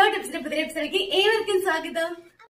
ടിപ്സിന്റെ പുതിയ എപ്പിസോഡിലേക്ക് ഏവർക്കും സ്വാഗതം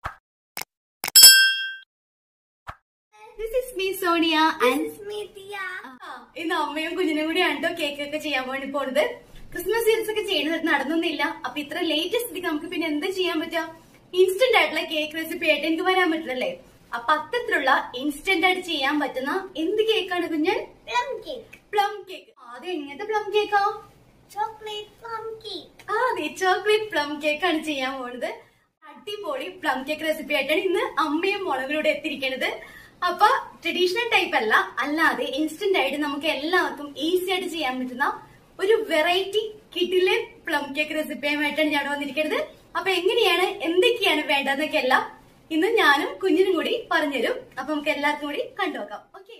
this is me Sonia and ഇന്ന് അമ്മയും കുഞ്ഞിനും കൂടിയാണ് കേട്ടോ കേക്ക് ഒക്കെ ചെയ്യാൻ വേണ്ടി പോണത് ക്രിസ്മസ് സീരീസ് ഒക്കെ ചെയ്യുന്നത് നടന്നൊന്നുമില്ല അപ്പൊ ഇത്ര ലേറ്റ് സ്ഥിതിക്ക് നമുക്ക് പിന്നെ എന്ത് ചെയ്യാൻ പറ്റാ ഇൻസ്റ്റന്റ് ആയിട്ടുള്ള കേക്ക് റെസിപ്പി ആയിട്ട് എനിക്ക് വരാൻ പറ്റില്ലല്ലേ അപ്പൊ അത്തരത്തിലുള്ള ഇൻസ്റ്റന്റ് ആയിട്ട് ചെയ്യാൻ പറ്റുന്ന എന്ത് കേക്കാണ് കുഞ്ഞൻ Plum cake. പ്ലം കേക്ക് ആദ്യം എങ്ങനത്തെ പ്ലം കേക്കാ Chocolate plum cake. ആ അതെ ചോക്ലേറ്റ് പ്ലം കേക്ക് ആണ് ചെയ്യാൻ പോകുന്നത് അടിപൊളി പ്ലം കേക്ക് റെസിപ്പി ആയിട്ടാണ് ഇന്ന് അമ്മയും മുളകിലൂടെ എത്തിയിരിക്കുന്നത് അപ്പൊ ട്രഡീഷണൽ ടൈപ്പ് അല്ല അല്ലാതെ ഇൻസ്റ്റന്റ് ആയിട്ട് നമുക്ക് എല്ലാവർക്കും ഈസി ആയിട്ട് ചെയ്യാൻ പറ്റുന്ന ഒരു വെറൈറ്റി കിഡിലെ പ്ലം കേക്ക് റെസിപ്പിയുമായിട്ടാണ് ഞാൻ വന്നിരിക്കുന്നത് അപ്പൊ എങ്ങനെയാണ് എന്തൊക്കെയാണ് വേണ്ടതെന്നൊക്കെ എല്ലാം ഇന്ന് ഞാനും കുഞ്ഞിനും കൂടി പറഞ്ഞുതരും അപ്പൊ നമുക്ക് എല്ലാവർക്കും കൂടി കണ്ടുനോക്കാം ഓക്കെ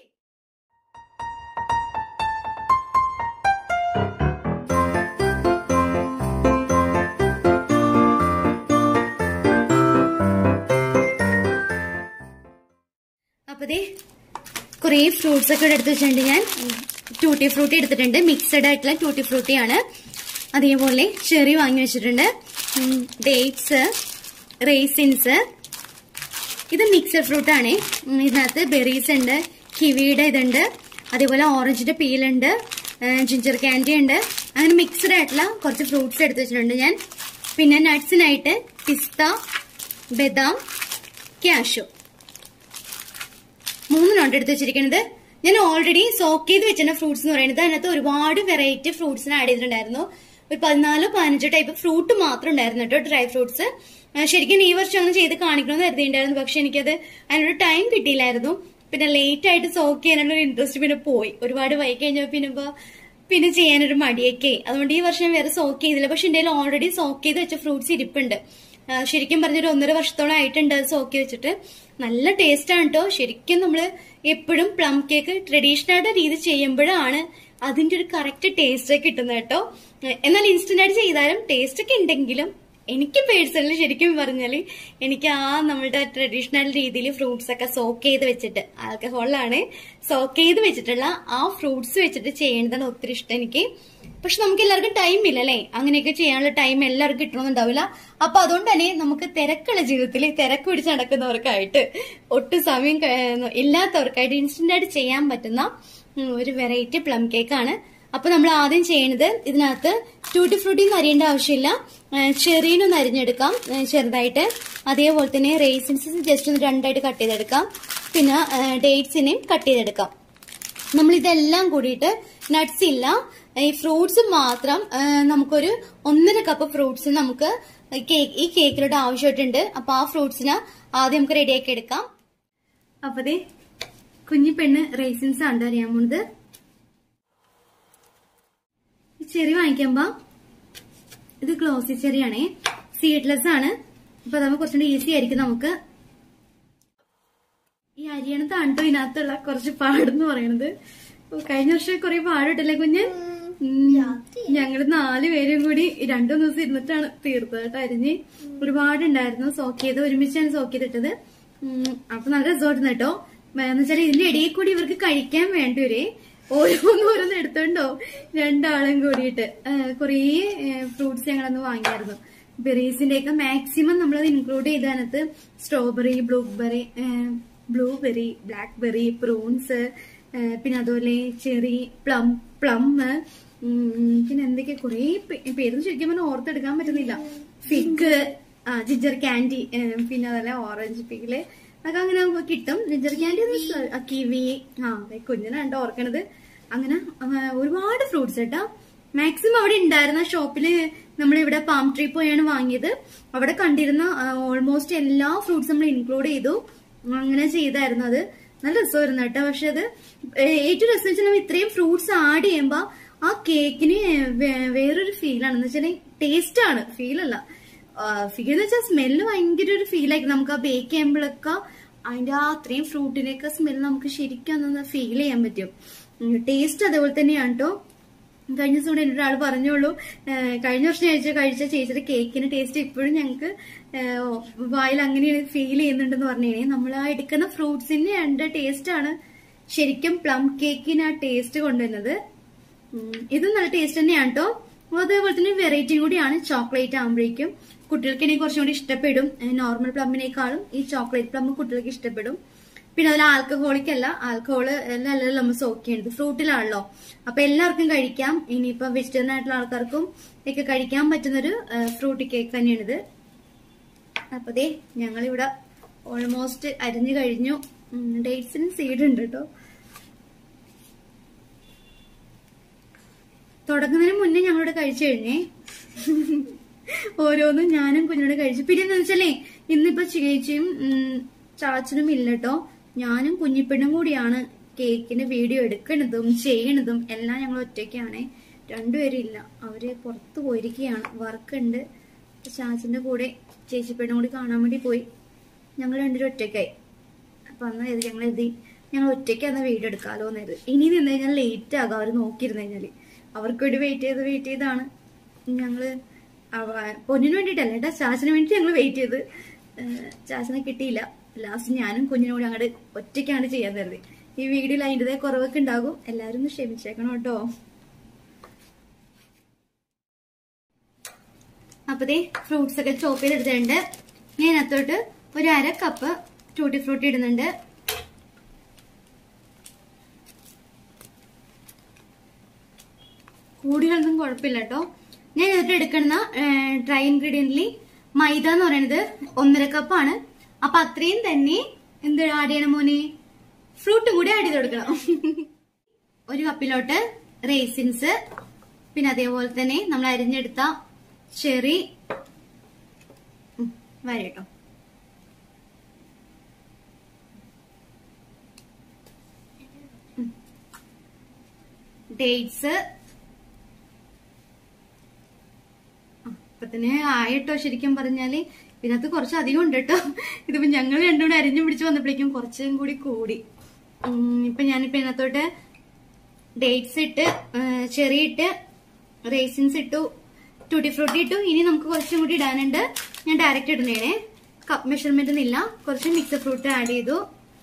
അപ്പൊ ദേ കുറേ ഫ്രൂട്ട്സ് ഒക്കെ ഇവിടെ എടുത്ത് വെച്ചിട്ടുണ്ട് ഞാൻ ടൂട്ടി ഫ്രൂട്ടി എടുത്തിട്ടുണ്ട് മിക്സഡ് ആയിട്ടുള്ള ടൂട്ടി ഫ്രൂട്ടി ആണ് അതേപോലെ ചെറി വാങ്ങി വെച്ചിട്ടുണ്ട് ഡേറ്റ്സ് റേസിൻസ് ഇത് മിക്സഡ് ഫ്രൂട്ട് ആണ് ഇതിനകത്ത് ബെറീസ് ഉണ്ട് കിവിയുടെ ഇതുണ്ട് അതേപോലെ ഓറഞ്ചിന്റെ പീലുണ്ട് ജിഞ്ചർ ക്യാൻഡി ഉണ്ട് അങ്ങനെ മിക്സഡ് ആയിട്ടുള്ള കുറച്ച് ഫ്രൂട്ട്സ് എടുത്ത് വെച്ചിട്ടുണ്ട് ഞാൻ പിന്നെ നട്ട്സിനായിട്ട് പിസ്ത ബദാം ക്യാഷു മൂന്നെണ്ണം എടുത്ത് വെച്ചിരിക്കുന്നത് ഞാൻ ഓൾറെഡി സോക്ക് ചെയ്ത് വെച്ചിരുന്ന ഫ്രൂട്ട്സ് എന്ന് പറയുന്നത് അതിനകത്ത് ഒരുപാട് വെറൈറ്റി ഫ്രൂട്ട്സിന് ആഡ് ചെയ്തിട്ടുണ്ടായിരുന്നു ഒരു പതിനാലോ പതിനഞ്ചോ ടൈപ്പ് ഫ്രൂട്ട് മാത്രം ഉണ്ടായിരുന്നു കേട്ടോ ഡ്രൈ ഫ്രൂട്ട്സ് ശരിക്കും ഈ വർഷം ഒന്ന് ചെയ്ത് കാണിക്കണമെന്ന് കരുതിയിട്ടുണ്ടായിരുന്നു പക്ഷെ എനിക്കത് അതിനൊരു ടൈം കിട്ടിയില്ലായിരുന്നു പിന്നെ ലേറ്റ് ആയിട്ട് സോക്ക് ചെയ്യാനുള്ള ഒരു ഇൻട്രസ്റ്റ് പിന്നെ പോയി ഒരുപാട് വൈകി കഴിഞ്ഞപ്പോൾ പിന്നെ ഇപ്പൊ പിന്നെ ചെയ്യാനൊരു മടിയൊക്കെ അതുകൊണ്ട് ഈ വർഷം വേറെ സോക്ക് ചെയ്തില്ല പക്ഷെ എന്റെ ഓൾറെഡി സോക്ക് ചെയ്ത് വെച്ച ഫ്രൂട്ട്സ് ഇരിപ്പുണ്ട് ആ, ശരിക്കും പറഞ്ഞൊരു ഒന്നര വർഷത്തോളം ആയിട്ടുണ്ട് അത് സോക്കി വെച്ചിട്ട് നല്ല ടേസ്റ്റ് ആണ് കേട്ടോ ശരിക്കും നമ്മള് എപ്പോഴും പ്ലം കേക്ക് ട്രഡീഷണൽ ആയിട്ട് രീതി ചെയ്യുമ്പോഴാണ് അതിന്റെ ഒരു കറക്റ്റ് ടേസ്റ്റ് ഒക്കെ കിട്ടുന്നത് കേട്ടോ എന്നാൽ ഇൻസ്റ്റന്റ് ആയിട്ട് ചെയ്താലും ടേസ്റ്റ് ഒക്കെ ഉണ്ടെങ്കിലും എനിക്ക് പേഴ്സണലി ശരിക്കും പറഞ്ഞാല് എനിക്ക് ആ നമ്മളുടെ ട്രഡീഷണൽ രീതിയിൽ ഫ്രൂട്ട്സ് ഒക്കെ സോക്ക് ചെയ്ത് വെച്ചിട്ട് ആൽക്കഹോളിലാണ് സോക്ക് ചെയ്ത് വെച്ചിട്ടുള്ള ആ ഫ്രൂട്ട്സ് വെച്ചിട്ട് ചെയ്യുന്നതാണ് ഒത്തിരി ഇഷ്ടം എനിക്ക് പക്ഷെ നമുക്ക് എല്ലാവർക്കും ടൈം ഇല്ല അല്ലേ അങ്ങനെയൊക്കെ ചെയ്യാനുള്ള ടൈം എല്ലാവർക്കും കിട്ടണമെന്നുണ്ടാവില്ല അപ്പൊ അതുകൊണ്ട് തന്നെ നമുക്ക് തിരക്കുള്ള ജീവിതത്തിൽ തിരക്ക് പിടിച്ച് നടക്കുന്നവർക്കായിട്ട് ഒട്ടും സമയം ക- ഇല്ലാത്തവർക്കായിട്ട് ഇൻസ്റ്റന്റ് ആയിട്ട് ചെയ്യാൻ പറ്റുന്ന ഉം, ഒരു വെറൈറ്റി പ്ലം കേക്കാണ് അപ്പൊ നമ്മൾ ആദ്യം ചെയ്യണത് ഇതിനകത്ത് ട്യൂട്ടി ഫ്രൂട്ടി എന്ന് അരിയേണ്ട ആവശ്യമില്ല ചെറീനൊന്ന് അരിഞ്ഞെടുക്കാം ഏ, ചെറുതായിട്ട് അതേപോലെ തന്നെ റേസിൻസ് ജസ്റ്റ് ഒന്ന് രണ്ടായിട്ട് കട്ട് ചെയ്തെടുക്കാം പിന്നെ ഡേറ്റ്സിനെയും കട്ട് ചെയ്തെടുക്കാം നമ്മൾ ഇതെല്ലാം കൂടിയിട്ട് നട്ട്സ് ഇല്ല ഈ ഫ്രൂട്ട്സ് മാത്രം ആ, നമുക്കൊരു ഒന്നര കപ്പ് ഫ്രൂട്ട്സ് നമുക്ക് ഈ കേക്ക് ഈ കേക്കിലോട്ട് ആവശ്യമായിട്ടുണ്ട് അപ്പൊ ആ ഫ്രൂട്ട്സിന് ആദ്യം നമുക്ക് റെഡിയാക്കി എടുക്കാം അപ്പൊ ദേ കുഞ്ഞി പെണ്ണ് റേസിൻസ് ആണ് അറിയാൻ പോണത് ഈ ചെറി വാങ്ങിക്കുമ്പോ ഇത് ഗ്ലോസി ചെറിയാണേ സീഡ്ലെസ് ആണ് അപ്പൊ നമുക്ക് കുറച്ചുകൂടി ഈസി ആയിരിക്കും നമുക്ക് ഈ അരിയണത്താണ് കേട്ടോ ഇതിനകത്തുള്ള കുറച്ച് പാടെന്ന് പറയണത് ഓ, കഴിഞ്ഞ വർഷം കുറെ പാടിട്ടല്ലേ കുഞ്ഞ് ഉം. ഞങ്ങള് നാല് പേരും കൂടി രണ്ടു ദിവസം ഇരുന്നിട്ടാണ് തീർത്തത് കേട്ടോ അരിഞ്ഞ് ഒരുപാടുണ്ടായിരുന്നു സോക്ക് ചെയ്ത് ഒരുമിച്ചാണ് സോക്ക് ചെയ്തിട്ടത് ഉം, അപ്പൊ നല്ല രസമായിരുന്നു കേട്ടോ എന്ന് വെച്ചാൽ ഇതിന്റെ ഇടയിൽ കൂടി ഇവർക്ക് കഴിക്കാൻ വേണ്ടിവരെ ഓരോന്ന് ഓരോന്ന് എടുത്തോണ്ടോ രണ്ടാളും കൂടിയിട്ട് കുറേ ഫ്രൂട്ട്സ് ഞങ്ങളന്ന് വാങ്ങിയായിരുന്നു ബെറീസിന്റെ ഒക്കെ മാക്സിമം നമ്മളത് ഇൻക്ലൂഡ് ചെയ്തതിനകത്ത് strawberry blueberry blueberry blackberry prunes പിന്നെ അതുപോലെ ചെറി പ്ലം പ്ലം പിന്നെ എന്തൊക്കെ കുറേ പേര് ശരിക്കും പറഞ്ഞാൽ ഓർത്തെടുക്കാൻ പറ്റുന്നില്ല ഫിഗ് ജിഞ്ചർ ക്യാൻഡി പിന്നെ അതുപോലെ ഓറഞ്ച് പിഗില് അതൊക്കെ അങ്ങനെ നമുക്ക് കിട്ടും ജിഞ്ചർ ക്യാൻഡി കിവി ആ ദേ കുഞ്ഞിനാണ്ട് ഓർക്കണത് അങ്ങനെ ആ, ഒരുപാട് ഫ്രൂട്ട്സ് കേട്ടോ മാക്സിമം അവിടെ ഉണ്ടായിരുന്ന ഷോപ്പില് നമ്മളിവിടെ പാം ട്രീ പോയാണ് വാങ്ങിയത് അവിടെ കണ്ടിരുന്ന ഓൾമോസ്റ്റ് എല്ലാ ഫ്രൂട്ട്സ് നമ്മൾ ഇൻക്ലൂഡ് ചെയ്തു അങ്ങനെ ചെയ്തായിരുന്നു അത് നല്ല രസമായിരുന്നു കേട്ടോ പക്ഷെ അത് ഏ- ഏറ്റവും രസം വെച്ചാൽ നമ്മൾ ഇത്രയും ഫ്രൂട്ട്സ് ആഡ് ചെയ്യുമ്പോ ആ കേക്കിന് വേ- വേറൊരു ഫീലാണ് എന്ന് വെച്ചാൽ ടേസ്റ്റ് ആണ് ഫീലല്ല ഫീൽ എന്ന് വെച്ചാൽ സ്മെല്ല് ഭയങ്കര ഒരു ഫീൽ ആയിരിക്കും നമുക്ക് ആ ബേക്ക് ചെയ്യുമ്പോഴൊക്കെ അതിന്റെ ആ അത്രയും ഫ്രൂട്ടിനൊക്കെ സ്മെല്ല് നമുക്ക് ശരിക്കും ഒന്ന് ഫീൽ ചെയ്യാൻ പറ്റും ടേസ്റ്റ് അതേപോലെ തന്നെയാണ് കേട്ടോ കഴിഞ്ഞ ദിവസം കൂടെ എന്നോട് ഒരാൾ പറഞ്ഞോളൂ ഏഹ് കഴിഞ്ഞ വർഷം കഴിച്ച കഴിച്ച ചേച്ചിയുടെ കേക്കിന്റെ ടേസ്റ്റ് ഇപ്പോഴും ഞങ്ങൾക്ക് വായിൽ അങ്ങനെ ഫീൽ ചെയ്യുന്നുണ്ടെന്ന് പറഞ്ഞേ നമ്മൾ ആ എടുക്കുന്ന ഫ്രൂട്ട്സിന്റെ അതിന്റെ ടേസ്റ്റ് ആണ് ശരിക്കും പ്ലം കേക്കിന് ആ ടേസ്റ്റ് കൊണ്ടുവരുന്നത് ഉം, ഇതും നല്ല ടേസ്റ്റ് തന്നെയാണ് കേട്ടോ അതേപോലെ തന്നെ വെറൈറ്റി കൂടിയാണ് ചോക്ലേറ്റ് ആകുമ്പോഴേക്കും കുട്ടികൾക്കിനി കുറച്ചും കൂടി ഇഷ്ടപ്പെടും നോർമൽ പ്ലമ്മിനേക്കാളും ഈ ചോക്ലേറ്റ് പ്ലം കുട്ടികൾക്ക് ഇഷ്ടപ്പെടും പിന്നെ അതിൽ ആൽക്കഹോളിക് അല്ല ആൽക്കഹോള് എല്ലാം നമ്മൾ സോക്ക് ചെയ്യുന്നത് ഫ്രൂട്ടിലാണല്ലോ അപ്പൊ എല്ലാവർക്കും കഴിക്കാം ഇനിയിപ്പോ വെജിറ്റേറിയൻ ആയിട്ടുള്ള ആൾക്കാർക്കും ഒക്കെ കഴിക്കാൻ പറ്റുന്നൊരു ഫ്രൂട്ടി കേക്ക് തന്നെയാണിത് അപ്പൊ ദേ ഞങ്ങളിവിടെ ഓൾമോസ്റ്റ് അരിഞ്ഞു കഴിഞ്ഞു ഡേറ്റ്സിന് സീഡ് ഉണ്ട് കേട്ടോ തുടങ്ങുന്നതിന് മുന്നേ ഞങ്ങളിവിടെ കഴിച്ചു കഴിഞ്ഞേ ഓരോന്നും ഞാനും കുഞ്ഞോട് കഴിച്ചു പിന്നെ എന്താ വെച്ചാലേ ഇന്നിപ്പോ ചേച്ചിയും ഉം, ചാച്ചനും ഇല്ല കേട്ടോ ഞാനും കുഞ്ഞിപ്പെണ്ണും കൂടിയാണ് കേക്കിന്റെ വീഡിയോ എടുക്കണതും ചെയ്യണതും എല്ലാം ഞങ്ങൾ ഒറ്റയ്ക്കാണേ രണ്ടുപേരും ഇല്ല അവര് പുറത്തു പോയിരിക്കുകയാണ് വർക്ക് ഉണ്ട് ചാച്ചന്റെ കൂടെ ചേച്ചിപ്പെണ്ണും കൂടി കാണാൻ വേണ്ടി പോയി ഞങ്ങൾ രണ്ടുപേരും ഒറ്റയ്ക്കായി അപ്പൊ അന്ന് ഇത് ഞങ്ങൾ എഴുതി ഞങ്ങൾ ഒറ്റയ്ക്ക് അന്ന് വീഡിയോ എടുക്കാലോ എന്നത് ഇനി നിന്ന് കഴിഞ്ഞാൽ ലേറ്റ് ആകും അവർ നോക്കിയിരുന്നു കഴിഞ്ഞാല് അവർക്ക് വേണ്ടി വെയിറ്റ് ചെയ്ത് വെയിറ്റ് ചെയ്താണ് ഞങ്ങള് അവ- പൊന്നിന് വേണ്ടിയിട്ടല്ല കേട്ടാ ചാച്ചന് വേണ്ടി ഞങ്ങൾ വെയിറ്റ് ചെയ്ത് ഏഹ് ചാച്ചനെ കിട്ടിയില്ല ലാസ്റ്റ് ഞാനും കുഞ്ഞിനോട് അങ്ങോട്ട് ഒറ്റയ്ക്കാണ് ചെയ്യാൻ തരുന്നത് ഈ വീഡിയോയിൽ അതിൻ്റെതായ കുറവൊക്കെ ഉണ്ടാകും എല്ലാവരും ഒന്ന് ക്ഷമിച്ചേക്കണം കേട്ടോ അപ്പതേ ഫ്രൂട്ട്സ് ഒക്കെ ചോപ്പ് ചെയ്തെടുത്തിട്ടുണ്ട് ഞാൻ അതിനകത്തോട്ട് ഒരു അര കപ്പ് ടൂട്ടി ഫ്രൂട്ടി ഇടുന്നുണ്ട് കൂടികളൊന്നും കുഴപ്പമില്ല കേട്ടോ ഞാൻ ഇതിട്ട് എടുക്കുന്ന ഡ്രൈ ഇൻഗ്രീഡിയന്റിൽ മൈദ എന്ന് പറയുന്നത് ഒന്നര കപ്പാണ് അപ്പൊ അത്രയും തന്നെ എന്ത് ആഡ് ചെയ്യണം മോനെ ഫ്രൂട്ടും കൂടി ആഡ് ചെയ്ത് കൊടുക്കണം ഒരു കപ്പിലോട്ട് റേസിൻസ് പിന്നെ അതേപോലെ തന്നെ നമ്മൾ അരിഞ്ഞെടുത്ത ചെറി വരട്ടോ ഡേറ്റ്സ് അപ്പൊ തന്നെ ആയിട്ടോ ശരിക്കും പറഞ്ഞാല് ഇതിനകത്ത് കുറച്ച് അധികം ഉണ്ട് കേട്ടോ ഇതിപ്പോ ഞങ്ങൾ രണ്ടും കൂടെ അരിഞ്ഞു പിടിച്ച് വന്നപ്പോഴേക്കും കുറച്ചും കൂടി കൂടി ഉം, ഇപ്പൊ ഞാനിപ്പോ ഇതിനകത്തോട്ട് ഡേറ്റ്സ് ഇട്ട് ചെറി ഇട്ട് റേസിൻസ് ഇട്ടു ടൂട്ടി ഫ്രൂട്ടി ഇട്ടു ഇനി നമുക്ക് കുറച്ചും കൂടി ഇടാനുണ്ട് ഞാൻ ഡയറക്റ്റ് ഇടുന്നേനെ കപ്പ് മെഷർമെന്റ് ഒന്നുമില്ല കുറച്ച് മിക്സ് ഫ്രൂട്ട് ആഡ് ചെയ്തു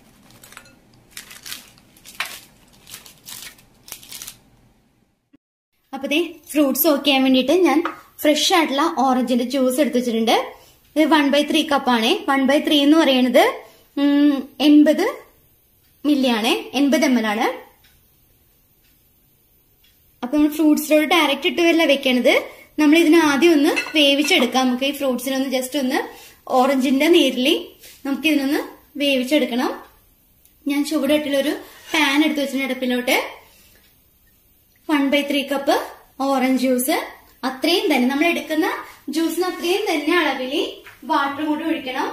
അപ്പൊ ദേ ഫ്രൂട്ട്സ് ഓക്കെ ചെയ്യാൻ വേണ്ടിയിട്ട് ഞാൻ ഫ്രഷ് ആയിട്ടുള്ള ഓറഞ്ചിന്റെ ജ്യൂസ് എടുത്തു വെച്ചിട്ടുണ്ട് ഇത് വൺ ബൈ ത്രീ കപ്പാണ് വൺ ബൈ ത്രീ എന്ന് പറയുന്നത് ഉം, എൺപത് മില്ലി ആണ് എൺപത് എം എൽ ആണ് അപ്പൊ നമ്മൾ ഫ്രൂട്ട്സിലോട് ഡയറക്റ്റ് ഇട്ട് വരില്ല വെക്കണത് നമ്മൾ ഇതിനെ ആദ്യം ഒന്ന് വേവിച്ചെടുക്കാം നമുക്ക് ഈ ഫ്രൂട്ട്സിനൊന്ന് ജസ്റ്റ് ഒന്ന് ഓറഞ്ചിന്റെ നീരിൽ നമുക്ക് ഇതിനൊന്ന് വേവിച്ചെടുക്കണം ഞാൻ ചുവടായിട്ടുള്ളൊരു പാൻ എടുത്ത് വെച്ചിട്ടുണ്ട് അടുപ്പിലോട്ട് one by three cup orange juice അത്രയും തന്നെ നമ്മൾ എടുക്കുന്ന ജ്യൂസിന് അത്രയും തന്നെ അളവിൽ വാട്ടർ കൂടി ഒഴിക്കണം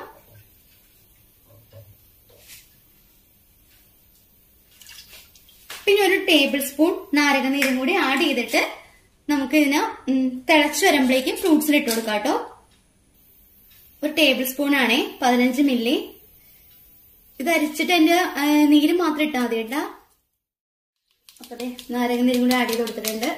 പിന്നെ ഒരു ടേബിൾ സ്പൂൺ നാരകനീരും കൂടി ആഡ് ചെയ്തിട്ട് നമുക്ക് ഇതിന് ഉം, തിളച്ച് വരുമ്പോഴേക്കും ഫ്രൂട്ട്സിൽ ഇട്ട് കൊടുക്കാം കേട്ടോ ഒരു ടേബിൾ സ്പൂൺ ആണേ പതിനഞ്ച് മില്ലി ഇത് അരിച്ചിട്ട് അതിന്റെ ആ, നീര് മാത്രം ഇട്ടാൽ മതി കേട്ടാ അപ്പൊ ദേ നാരങ്ങനീരും കൂടി ആഡ് ചെയ്ത് കൊടുത്തിട്ടുണ്ട്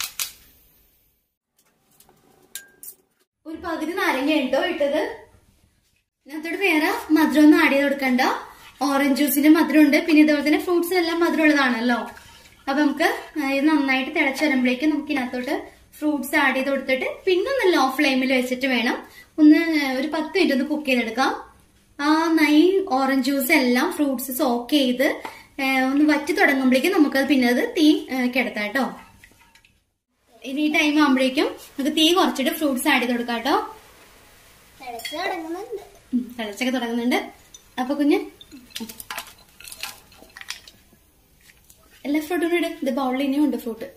ഒരു പകുതി നാരങ്ങ ഉണ്ടോ ഇട്ടത് ഇതിനകത്തോട് വേറെ മധുരം ഒന്നും ആഡ് ചെയ്ത് കൊടുക്കണ്ട ഓറഞ്ച് ജ്യൂസിന്റെ മധുരം ഉണ്ട് പിന്നെ ഇതുപോലെ തന്നെ ഫ്രൂട്ട്സിനെല്ലാം മധുരം ഉള്ളതാണല്ലോ അപ്പൊ നമുക്ക് ആ, ഇത് നന്നായിട്ട് തിളച്ച് വരുമ്പോഴേക്കും നമുക്ക് ഇതിനകത്തോട്ട് ഫ്രൂട്ട്സ് ആഡ് ചെയ്ത് കൊടുത്തിട്ട് പിന്നെ ഒന്ന് ലോ ഫ്ലെയിമിൽ വെച്ചിട്ട് വേണം ഒന്ന് ഒരു പത്ത് മിനിറ്റ് ഒന്ന് കുക്ക് ചെയ്തെടുക്കാം ആ നൈൻ ഓറഞ്ച് ജ്യൂസ് എല്ലാം ഫ്രൂട്ട്സ് സോക്ക് ചെയ്ത് ആ, ഒന്ന് വറ്റി തുടങ്ങുമ്പോഴേക്കും നമുക്കത് പിന്നെ അത് തീ ആ, കിടത്താം കേട്ടോ ഇനി ഈ ടൈം ആകുമ്പോഴേക്കും നമുക്ക് തീ കുറച്ചിട്ട് ഫ്രൂട്ട്സ് ആഡ് ചെയ്ത് കൊടുക്കാം കേട്ടോ തിളച്ച് തുടങ്ങുന്നുണ്ട് ഉം, തിളച്ചൊക്കെ തുടങ്ങുന്നുണ്ട് അപ്പൊ കുഞ്ഞ് എല്ലാ ഫ്രൂട്ടും കൂടെ ഇട് ഇത് ബൗളിൽ ഇനിയും ഉണ്ട് ഫ്രൂട്ട്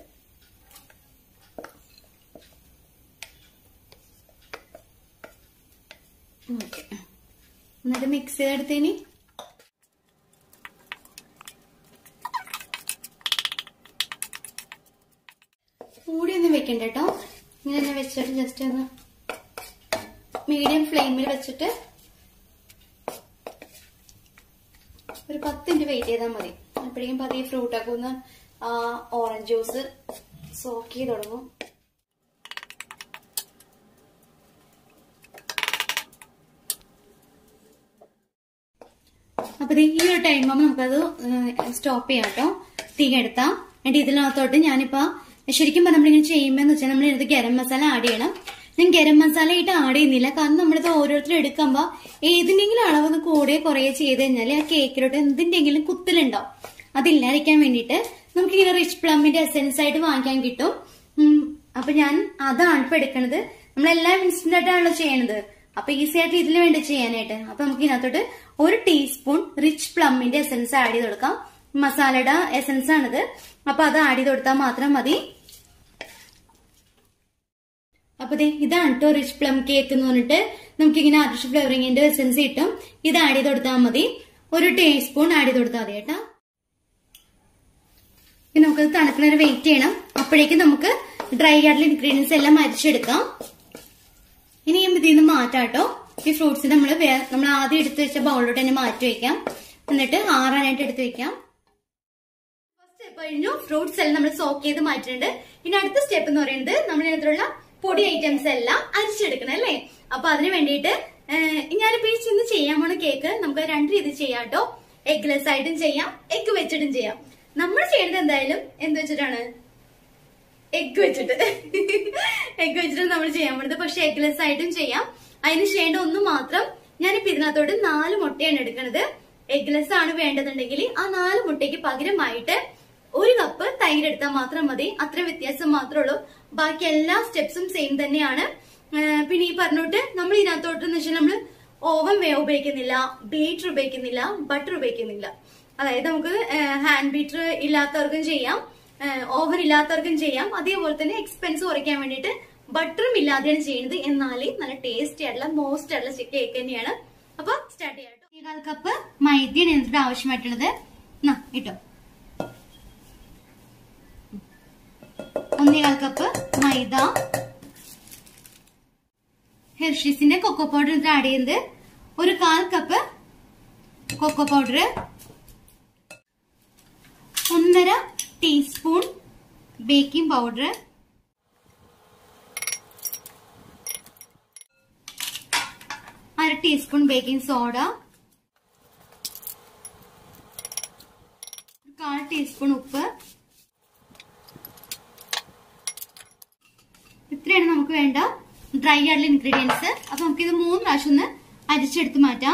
ഓക്കെ എന്നിട്ട് മിക്സ് ചെയ്തെടുത്തേനി മൂടിയൊന്നും വെക്കണ്ട കേട്ടോ ഇങ്ങനെ തന്നെ വെച്ചിട്ട് ജസ്റ്റ് ഒന്ന് മീഡിയം ഫ്ലെയിമിൽ വെച്ചിട്ട് ഒരു പത്ത് മിനിറ്റ് വെയിറ്റ് ചെയ്താൽ മതി അപ്പോഴേക്കും പതിയെ ഫ്രൂട്ടൊക്കെ ഒന്ന് ആ ഓറഞ്ച് ജ്യൂസ് സോക്ക് ചെയ്ത് തുടങ്ങും അപ്പൊ ദേ ഈ ഒരു ടൈം ആകുമ്പോൾ നമുക്കത് സ്റ്റോപ്പ് ചെയ്യാം കേട്ടോ തീ എടുത്താം എന്നിട്ട് ഇതിനകത്തോട്ട് ഞാനിപ്പോ ശരിക്കും പറഞ്ഞാൽ നമ്മളിങ്ങനെ ചെയ്യുമ്പോൾ എന്ന് വെച്ചാൽ നമ്മൾ ഇതിനകത്ത് ഗരം മസാല ആഡ് ചെയ്യണം ഞാൻ ഗരം മസാല ആയിട്ട് ആഡ് ചെയ്യുന്നില്ല കാരണം നമ്മളിത് ഓരോരുത്തരും എടുക്കുമ്പോൾ ഏതിന്റെങ്കിലും അളവൊന്ന് കൂടെ കുറേ ചെയ്ത് കഴിഞ്ഞാൽ ആ കേക്കിലോട്ട് എന്തിന്റെങ്കിലും കുത്തലുണ്ടാവും അതില്ലാതിരിക്കാൻ വേണ്ടിയിട്ട് നമുക്ക് ഇങ്ങനെ റിച്ച് പ്ലമ്മിന്റെ എസെൻസ് ആയിട്ട് വാങ്ങിക്കാൻ കിട്ടും ഉം, അപ്പൊ ഞാൻ അതാണ് ഇപ്പൊ എടുക്കണത് നമ്മളെല്ലാം ഇൻസ്റ്റന്റ് ആയിട്ടാണല്ലോ ചെയ്യണത് അപ്പൊ ഈസി ആയിട്ട് ഇതിന് വേണ്ടി ചെയ്യാനായിട്ട് അപ്പൊ നമുക്ക് ഇതിനകത്തോട്ട് ഒരു ടീസ്പൂൺ റിച്ച് പ്ലമ്മിന്റെ എസെൻസ് ആഡ് ചെയ്ത് കൊടുക്കാം മസാലയുടെ എസെൻസ് ആണിത് അപ്പൊ അത് ആഡ് ചെയ്ത് കൊടുത്താൽ മാത്രം മതി അപ്പൊ ദേ ഇതാണ് കേട്ടോ റിച്ച് പ്ലം കേക്ക് എന്ന് പറഞ്ഞിട്ട് നമുക്ക് ഇങ്ങനെ ആർട്ടിഫിഷ്യൽ ഫ്ലേവറിങ്ങിന്റെ എസെൻസ് കിട്ടും ഇത് ആഡ് ചെയ്ത് കൊടുത്താൽ മതി ഒരു ടീസ്പൂൺ ആഡ് ചെയ്ത് കൊടുത്താൽ മതി കേട്ടാ ഇനി നമുക്കത് തണുക്കുന്നവരെ വെയിറ്റ് ചെയ്യണം അപ്പോഴേക്കും നമുക്ക് ഡ്രൈ ആയിട്ടുള്ള ഇൻഗ്രീഡിയൻസ് എല്ലാം അരിച്ചെടുക്കാം ഇനി ഈ ഇതിൽ നിന്ന് മാറ്റാം കേട്ടോ ഈ ഫ്രൂട്ട്സ് നമ്മൾ നമ്മൾ ആദ്യം എടുത്ത് വെച്ച ബൗളിലോട്ട് തന്നെ മാറ്റി വെക്കാം എന്നിട്ട് ആറാനായിട്ട് എടുത്ത് വെക്കാം ഫസ്റ്റ് സ്റ്റെപ്പ് കഴിഞ്ഞു ഫ്രൂട്ട്സ് എല്ലാം നമ്മൾ സോക്ക് ചെയ്ത് മാറ്റിയിട്ടുണ്ട് ഇനി അടുത്ത സ്റ്റെപ്പ് എന്ന് പറയുന്നത് നമ്മൾ ഇതിനകത്തുള്ള പൊടി ഐറ്റംസ് എല്ലാം അരിച്ചെടുക്കണം അല്ലേ അപ്പൊ അതിന് വേണ്ടിയിട്ട് ഏഹ്, ഞാനിപ്പോ ഈ ചെന്ന് ചെയ്യാൻ പോണ കേക്ക് നമുക്ക് രണ്ട് രീതിയിൽ ചെയ്യാം കേട്ടോ എഗ്ലെസ് ആയിട്ടും ചെയ്യാം എഗ് വെച്ചിട്ടും ചെയ്യാം നമ്മൾ ചെയ്യുന്നത് എന്തായാലും എന്ത് വെച്ചിട്ടാണ് എഗ് വെച്ചിട്ട് എഗ് വെച്ചിട്ട് നമ്മൾ ചെയ്യാൻ പറ്റുന്നത് പക്ഷെ എഗ്ലെസ് ആയിട്ടും ചെയ്യാം അതിന് ചെയ്യേണ്ട ഒന്ന് മാത്രം ഞാനിപ്പോ ഇതിനകത്തോട്ട് നാല് മുട്ടയാണ് എടുക്കുന്നത് എഗ്ലെസ് ആണ് വേണ്ടതുണ്ടെങ്കിൽ ആ നാല് മുട്ടയ്ക്ക് പകരമായിട്ട് ഒരു കപ്പ് തൈര് എടുത്താൽ മാത്രം മതി അത്ര വ്യത്യാസം മാത്രമേ ഉള്ളൂ ബാക്കി എല്ലാ സ്റ്റെപ്സും സെയിം തന്നെയാണ് ആ, പിന്നെ ഈ പറഞ്ഞോട്ട് നമ്മൾ ഇതിനകത്തോട്ട് എന്ന് വെച്ചാൽ നമ്മൾ ഓവൻ വേ ഉപയോഗിക്കുന്നില്ല ബീറ്റർ ഉപയോഗിക്കുന്നില്ല ബട്ടർ ഉപയോഗിക്കുന്നില്ല അതായത് നമുക്ക് ഹാൻഡ് ബീറ്റർ ഇല്ലാത്തവർക്കും ചെയ്യാം ഓവൻ ഇല്ലാത്തവർക്കും ചെയ്യാം അതേപോലെ തന്നെ എക്സ്പെൻസ് കുറയ്ക്കാൻ വേണ്ടിയിട്ട് ബട്ടറും ഇല്ലാതെയാണ് ചെയ്യുന്നത് എന്നാൽ നല്ല ടേസ്റ്റി ആയിട്ടുള്ള മോസ്റ്റ് ആയിട്ടുള്ള കേക്ക് തന്നെയാണ് അപ്പൊ സ്റ്റാർട്ട് ചെയ്യാം കേട്ടോ. ഈ കാൽ കപ്പ് മൈദയാണ് ഇതിന്റെ ആവശ്യമായിട്ടുള്ളത് എന്നാ ഇട്ടോ ഒന്നേകാൽ കപ്പ് മൈദ ഹെർഷീസിന്റെ കൊക്കോ പൗഡർ ഇതിൽ ആഡ് ചെയ്യുന്നത് ഒരു കാൽ കപ്പ് കൊക്കോ പൗഡർ ഒന്നര ടീസ്പൂൺ ബേക്കിംഗ് പൗഡർ അര ടീസ്പൂൺ ബേക്കിംഗ് സോഡ കാൽ ടീസ്പൂൺ ഉപ്പ് ഇത്രയാണ് നമുക്ക് വേണ്ട ഡ്രൈ ആയിട്ടുള്ള ഇൻഗ്രീഡിയൻസ് അപ്പൊ നമുക്ക് ഇത് മൂന്ന് പ്രാവശ്യം ഒന്ന് അരിച്ചെടുത്ത് മാറ്റാം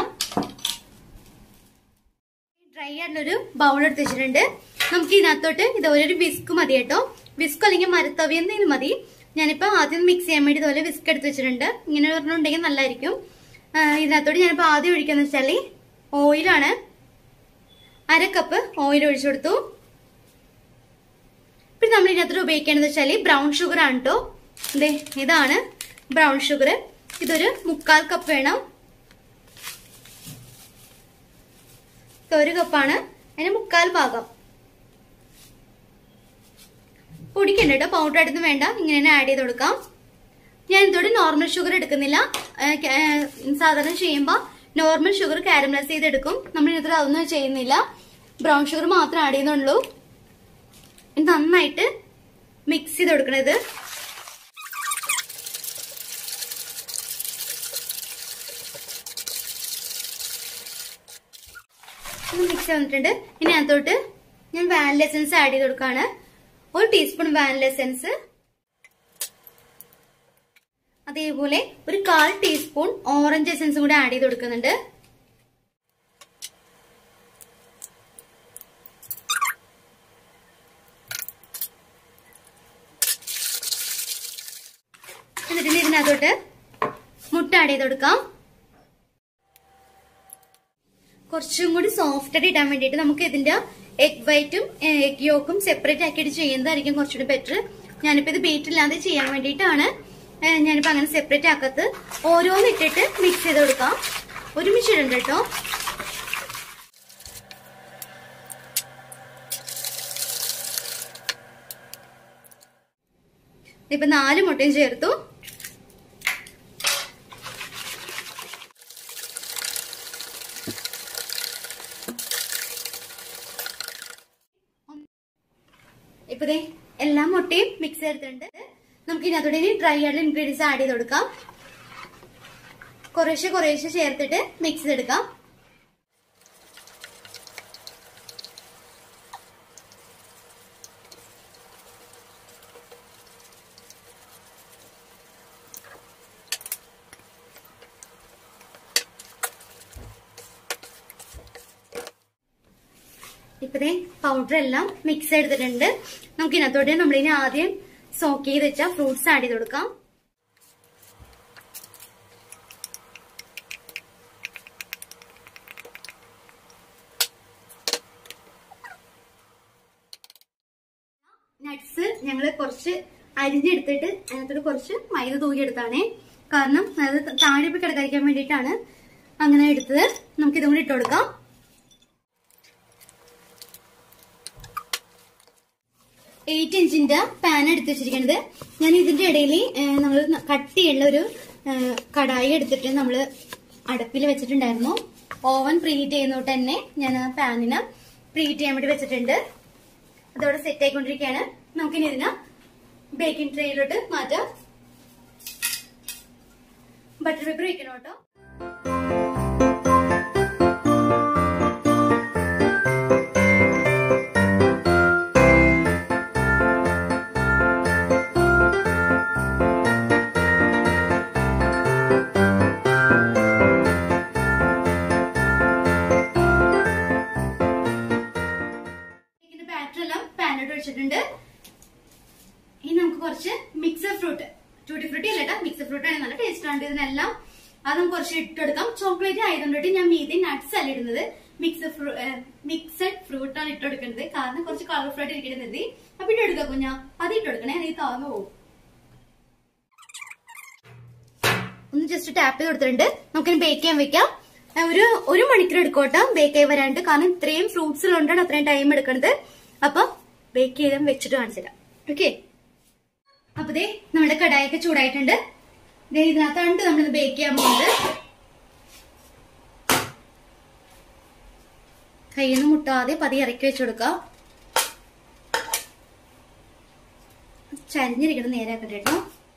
ഡ്രൈ ആയിട്ടുള്ളൊരു ബൗൾ എടുത്ത് വെച്ചിട്ടുണ്ട് നമുക്ക് ഇതിനകത്തോട്ട് ഇതുപോലെ ഒരു വിസ്ക് മതി കേട്ടോ വിസ്ക് അല്ലെങ്കിൽ മരത്തവി എന്തെങ്കിലും മതി ഞാനിപ്പോ ആദ്യം മിക്സ് ചെയ്യാൻ വേണ്ടി ഇതുപോലെ വിസ്ക് എടുത്ത് വെച്ചിട്ടുണ്ട് ഇങ്ങനെ പറഞ്ഞിട്ടുണ്ടെങ്കിൽ നല്ലതായിരിക്കും ആ, ഇതിനകത്തോട്ട് ഞാനിപ്പോ ആദ്യം ഒഴിക്കാന്ന് വെച്ചാല് ഓയിലാണ് അര കപ്പ് ഓയിൽ ഒഴിച്ചു കൊടുത്തു പിന്നെ നമ്മൾ ഇതിനകത്തോട്ട് ഉപയോഗിക്കേണ്ടത് വെച്ചാല് ബ്രൗൺ ഷുഗർ ആണ് കേട്ടോ ദേ ഇതാണ് ബ്രൗൺ ഷുഗർ ഇതൊരു മുക്കാൽ കപ്പ് വേണം ഇത് ഒരു കപ്പാണ് അതിന് മുക്കാൽ ഭാഗം പൊടിക്കണ്ട കേട്ടോ പൗഡർ എടുത്ത് വേണ്ട ഇങ്ങനെ തന്നെ ആഡ് ചെയ്ത് കൊടുക്കാം ഞാൻ ഇതോടെ നോർമൽ ഷുഗർ എടുക്കുന്നില്ല ഏ, ക- ഏ, സാധാരണ ചെയ്യുമ്പോൾ നോർമൽ ഷുഗർ കാരമലൈസ് ചെയ്തെടുക്കും നമ്മൾ ഇതിൽ അതൊന്നും ചെയ്യുന്നില്ല ബ്രൗൺ ഷുഗർ മാത്രം ആഡ് ചെയ്യുന്നുള്ളൂ ഇത് നന്നായിട്ട് മിക്സ് ചെയ്ത് കൊടുക്കണത് മിക്സ് വന്നിട്ടുണ്ട് ഇനി അതിനകത്തോട്ട് ഞാൻ വാനില എസൻസ് ആഡ് ചെയ്ത് കൊടുക്കാണ് ഒരു ടീസ്പൂൺ വാനില എസൻസ് അതേപോലെ ഒരു കാൽ ടീസ്പൂൺ ഓറഞ്ച് എസൻസും കൂടെ ആഡ് ചെയ്ത് കൊടുക്കുന്നുണ്ട് എന്നിട്ട് ഇനി ഇതിനകത്തോട്ട് മുട്ട ആഡ് ചെയ്ത് കൊടുക്കാം കുറച്ചും കൂടി സോഫ്റ്റ് ആയിട്ട് ഇടാൻ വേണ്ടിയിട്ട് നമുക്ക് ഇതിന്റെ എഗ് വൈറ്റും എഗ് യോക്കും സെപ്പറേറ്റ് ആക്കിയിട്ട് ചെയ്യുന്നതായിരിക്കും കുറച്ചുകൂടി ബെറ്റർ ഞാനിപ്പോ ഇത് ബീറ്റ് ഇല്ലാതെ ചെയ്യാൻ വേണ്ടിയിട്ടാണ് ഏഹ്, ഞാനിപ്പോ അങ്ങനെ സെപ്പറേറ്റ് ആക്കത്ത് ഓരോന്ന് ഇട്ടിട്ട് മിക്സ് ചെയ്ത് കൊടുക്കാം ഒരുമിച്ച് ഇടണ്ട കേട്ടോ ഇപ്പൊ നാല് മുട്ടയും ചേർത്തു ഇപ്പൊ ദേ എല്ലാ മുട്ടയും മിക്സ് ചെയ്തിട്ടുണ്ട് നമുക്ക് ഇതിനകത്തോടെ ഇനി ഡ്രൈ ആയിട്ടുള്ള ഇൻഗ്രീഡിയൻസ് ആഡ് ചെയ്ത് കൊടുക്കാം കുറേശ്ശെ കുറേശ്ശെ ചേർത്തിട്ട് മിക്സ് ചെയ്തെടുക്കാം ഇപ്പതേ പൗഡർ എല്ലാം മിക്സ് എടുത്തിട്ടുണ്ട് നമുക്ക് ഇതിനകത്തോട്ട് നമ്മളിനി ആദ്യം സോക്ക് ചെയ്ത് വെച്ച ഫ്രൂട്ട്സ് ആഡ് ചെയ്ത് കൊടുക്കാം നട്ട്സ് ഞങ്ങൾ കുറച്ച് അരിഞ്ഞെടുത്തിട്ട് അതിനകത്തോട്ട് കുറച്ച് മൈദ തൂക്കിയെടുത്താണേ കാരണം അത് താഴെ പോയി കിടക്കാതിരിക്കാൻ വേണ്ടിയിട്ടാണ് അങ്ങനെ എടുത്തത് നമുക്ക് ഇതും കൂടി ഇട്ട് കൊടുക്കാം എയ്റ്റ് ഇഞ്ചിന്റെ പാൻ എടുത്ത് വെച്ചിരിക്കുന്നത് ഞാൻ ഇതിന്റെ ഇടയിൽ നമ്മൾ കട്ടിയുള്ള ഒരു ഏ, കടായി എടുത്തിട്ട് നമ്മൾ അടുപ്പിൽ വെച്ചിട്ടുണ്ടായിരുന്നു ഓവൻ പ്രീഹീറ്റ് ചെയ്യുന്നോട്ട് തന്നെ ഞാൻ ആ പാനിന് പ്രീഹീറ്റ് ചെയ്യാൻ വേണ്ടി വെച്ചിട്ടുണ്ട് അതോടെ സെറ്റ് ആയിക്കൊണ്ടിരിക്കുകയാണ് നമുക്കിനി ഇതിന് ബേക്കിംഗ് ട്രേയിലോട്ട് മാറ്റാം ബട്ടർ പേപ്പർ വെക്കണം കേട്ടോ ഇതിന്റെ ബാറ്റർ എല്ലാം പാനിലോട്ട് ഒഴിച്ചിട്ടുണ്ട് ഇനി നമുക്ക് കുറച്ച് മിക്സർ ഫ്രൂട്ട് ടൂട്ടി ഫ്രൂട്ടി അല്ല മിക്സർ ഫ്രൂട്ട് ആണ് നല്ല ടേസ്റ്റ് ആണ് ഇതിനെല്ലാം അത് നമുക്ക് കുറച്ച് ഇട്ടെടുക്കാം ചോക്ലേറ്റ് ആയതുകൊണ്ടിട്ട് ഞാൻ മീതി നട്ട്സ് അല്ല ഇടുന്നത് മിക്സർ മിക്സഡ് ഫ്രൂട്ട് ആണ് ഇട്ടെടുക്കുന്നത് കാരണം കുറച്ച് കളർഫുൾ ആയിട്ട് ഇരിക്കുന്നത് അപ്പൊ ഇട്ടെടുക്കാം കുഞ്ഞാ അത് ഇട്ടെടുക്കണേ അല്ലെങ്കിൽ താന്നു പോകും ഒന്ന് ജസ്റ്റ് ടാപ്പ് ചെയ്ത് കൊടുത്തിട്ടുണ്ട് നമുക്കിനി ബേക്ക് ചെയ്യാൻ വെക്കാം ആ, ഒരു ഒരു മണിക്കൂർ എടുക്കോട്ടെ ബേക്ക് ആയി വരാണ്ട് കാരണം ഇത്രയും ഫ്രൂട്ട്സിലുണ്ടാണ് അത്രയും ടൈം എടുക്കുന്നത് അപ്പൊ ബേക്ക് ചെയ്താൽ വെച്ചിട്ട് കാണിച്ചു തരാം ഓക്കെ അപ്പൊ ദേ നമ്മുടെ കടായൊക്കെ ചൂടായിട്ടുണ്ട് ദേ ഇതിനകത്താണ് നമ്മളിത് ബേക്ക് ചെയ്യാൻ പോകുന്നത് കയ്യിൽ നിന്ന് മുട്ടാതെ പതി ഇറക്കി വെച്ച് കൊടുക്കാം ചരിഞ്ഞിരിക്കണം നേരെ ആക്കട്ടെ കേട്ടോ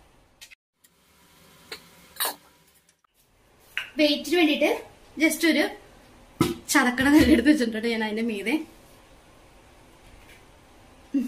വെയിറ്റിന് വേണ്ടിയിട്ട് ജസ്റ്റ് ഒരു ചതക്കണ നെല്ല് എടുത്ത് വെച്ചിട്ടുണ്ട് ഞാൻ അതിന്റെ മീതെ ഉം.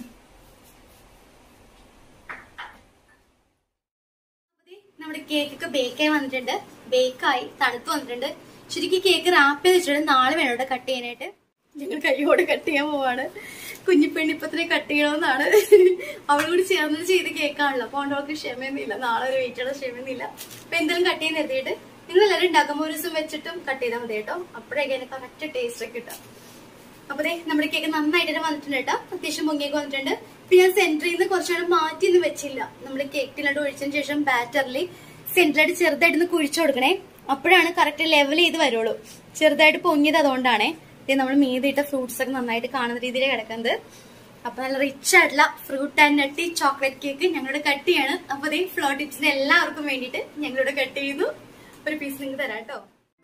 അപ്പതേ നമ്മുടെ കേക്ക് ഒക്കെ ബേക്കായി വന്നിട്ടുണ്ട് ബേക്കായി തണുത്ത് വന്നിട്ടുണ്ട് ശരിക്കും കേക്ക് റാപ്പ് ചെയ്ത് വെച്ചിട്ടുണ്ട് നാളെ വേണം ഇവിടെ കട്ട് ചെയ്യാനായിട്ട് ഞങ്ങൾ കൈയോട് കട്ട് ചെയ്യാൻ പോവാണ് കുഞ്ഞിപ്പെണ്ണിപ്പത്തിനെ കട്ട് ചെയ്യണമെന്നാണ് അവളും കൂടി ചേർന്ന് ചെയ്ത് കേക്കാണല്ലോ അപ്പൊ അതുകൊണ്ട് അവൾക്ക് ക്ഷമയൊന്നുമില്ല നാളെ ഒരു വെയിറ്റുള്ള ക്ഷമയൊന്നുമില്ല അപ്പൊ എന്തെങ്കിലും കട്ട് ചെയ്യാൻ എഴുതിയിട്ട് നിങ്ങൾ എല്ലാവരും ഉണ്ടാക്കുമ്പോൾ ഒരു ദിവസം വെച്ചിട്ടും കട്ട് ചെയ്താൽ മതി കേട്ടോ അപ്പോഴേക്കും അതിന് കറക്റ്റ് ടേസ്റ്റ് ഒക്കെ കിട്ടും അപ്പൊ ദേ നമ്മുടെ കേക്ക് നന്നായിട്ട് തന്നെ വന്നിട്ടുണ്ട് കേട്ടോ അത്യാവശ്യം പൊങ്ങിയൊക്കെ വന്നിട്ടുണ്ട് പിന്നെ ഞാൻ സെന്ററിൽ നിന്ന് കുറച്ചുകൂടെ മാറ്റി ഒന്നും വെച്ചില്ല നമ്മുടെ കേക്കിലോട്ട് ഒഴിച്ചതിന് ശേഷം ബാറ്ററിൽ സെന്ററായിട്ട് ചെറുതായിട്ടൊന്ന് കുഴിച്ചു കൊടുക്കണേ അപ്പോഴാണ് കറക്റ്റ് ലെവൽ ചെയ്ത് വരുള്ളൂ ചെറുതായിട്ട് പൊങ്ങിയത് അതുകൊണ്ടാണേ ഇത് നമ്മൾ മീതിയിട്ട ഫ്രൂട്ട്സ് ഒക്കെ നന്നായിട്ട് കാണുന്ന രീതിയിൽ കിടക്കുന്നത് അപ്പൊ നല്ല റിച്ച് ആയിട്ടുള്ള fruit and nutty chocolate cake ഞങ്ങളുടെ കട്ട് ചെയ്യാണ് അപ്പൊ അതേ ഫ്ലോ ടിപ്സിന് എല്ലാവർക്കും വേണ്ടിയിട്ട് ഞങ്ങളിവിടെ കട്ട് ചെയ്യുന്നു ഒരു പീസ് നിങ്ങൾക്ക് തരാം കേട്ടോ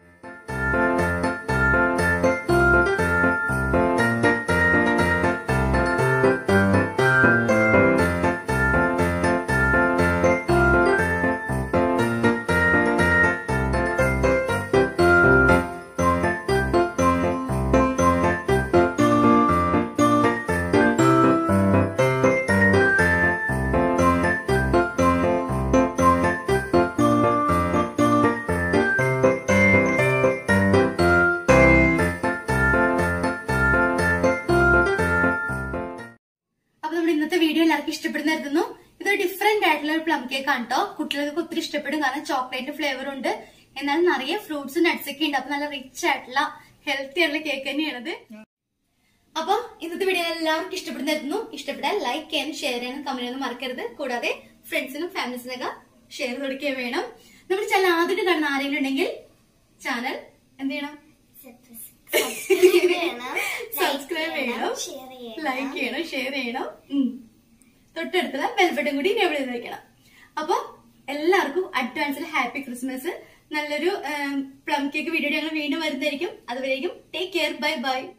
അപ്പൊ നമ്മുടെ ഇന്നത്തെ വീഡിയോ എല്ലാവർക്കും ഇഷ്ടപ്പെടുന്ന കരുതുന്നു ഇതൊരു ഡിഫറെന്റ് ആയിട്ടുള്ള ഒരു പ്ലം കേക്ക് ആണ് കേട്ടോ കുട്ടികൾക്ക് ഒത്തിരി ഇഷ്ടപ്പെടും കാരണം ചോക്ലേറ്റ് ഫ്ലേവർ ഉണ്ട് എന്നാൽ നിറയെ ഫ്രൂട്ട്സ് നട്ട്സ് ഒക്കെ ഉണ്ട് അപ്പൊ നല്ല റിച്ച് ആയിട്ടുള്ള ഹെൽത്തി ആയിട്ടുള്ള കേക്ക് തന്നെയാണത് അപ്പൊ ഇന്നത്തെ വീഡിയോ എല്ലാവർക്കും ഇഷ്ടപ്പെടുന്നായിരുന്നു ഇഷ്ടപ്പെട്ടാൽ ലൈക്ക് ചെയ്യാനും ഷെയർ ചെയ്യാനും കമന്റ് ചെയ്യാനും മറക്കരുത് കൂടാതെ ഫ്രണ്ട്സിനും ഫാമിലീസിനൊക്കെ ഷെയർ കൊടുക്കുകയും വേണം നമ്മുടെ ചാനൽ ആദ്യം കാണുന്ന ആരെങ്കിലും ഉണ്ടെങ്കിൽ ചാനൽ എന്ത് ചെയ്യണം സബ്സ്ക്രൈബ് ചെയ്യണം സബ്സ്ക്രൈബ് ചെയ്യണം ഷെയർ ചെയ്യണം ലൈക്ക് ചെയ്യണം ഷെയർ ചെയ്യണം ഉം. തൊട്ടടുത്തുള്ള ബെൽബട്ടൺ കൂടി എനേബിൾ ചെയ്ത് വെക്കണം അപ്പൊ എല്ലാവർക്കും അഡ്വാൻസിൽ ഹാപ്പി ക്രിസ്മസ് നല്ലൊരു പ്ലം കേക്ക് വീഡിയോ ഞങ്ങൾ വീണ്ടും വരുന്നതായിരിക്കും അതുവരേക്കും ടേക്ക് കെയർ ബൈ ബൈ